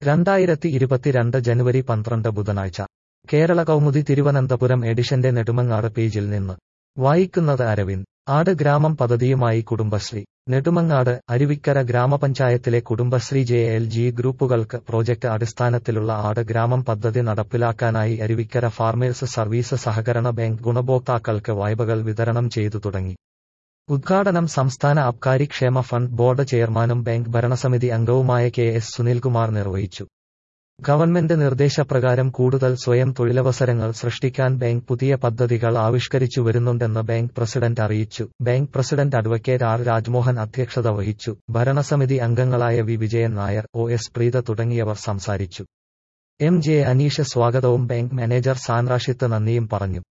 രണ്ടായിരത്തി ഇരുപത്തിരണ്ട് ജനുവരി പന്ത്രണ്ട് ബുധനാഴ്ച കേരള കൗമുദി തിരുവനന്തപുരം എഡിഷന്റെ നെടുമങ്ങാട് പേജിൽ നിന്ന് വായിക്കുന്നത് അരവിന്ദ് ആട് ഗ്രാമം പദ്ധതിയുമായി കുടുംബശ്രീ നെടുമങ്ങാട് അരുവിക്കര ഗ്രാമപഞ്ചായത്തിലെ കുടുംബശ്രീ ജെ എൽ ജി ഗ്രൂപ്പുകൾക്ക് പ്രോജക്ട് അടിസ്ഥാനത്തിലുള്ള ആട് ഗ്രാമം പദ്ധതി നടപ്പിലാക്കാനായി അരുവിക്കര ഫാർമേഴ്സ് സർവീസ് സഹകരണ ബാങ്ക് ഗുണഭോക്താക്കൾക്ക് വായ്പകൾ വിതരണം ചെയ്തു തുടങ്ങി ഉദ്ഘാടനം സംസ്ഥാന അബ്കാരി ക്ഷേമ ഫണ്ട് ബോർഡ് ചെയർമാനും ബാങ്ക് ഭരണസമിതി അംഗവുമായ കെ എസ് സുനിൽകുമാർ നിർവഹിച്ചു ഗവൺമെന്റ് നിർദ്ദേശപ്രകാരം കൂടുതൽ സ്വയം തൊഴിലവസരങ്ങൾ സൃഷ്ടിക്കാൻ ബാങ്ക് പുതിയ പദ്ധതികൾ ആവിഷ്കരിച്ചു വരുന്നുണ്ടെന്ന് ബാങ്ക് പ്രസിഡന്റ് അറിയിച്ചു bank president advocate R Rajmohan അധ്യക്ഷത വഹിച്ചു ഭരണസമിതി അംഗങ്ങളായ V Vijayan Nair O S Preetha തുടങ്ങിയവർ സംസാരിച്ചു എം ജെ അനീഷ് സ്വാഗതവും ബാങ്ക് മാനേജർ സാൻറാഷിത്ത് നന്ദിയും പറഞ്ഞു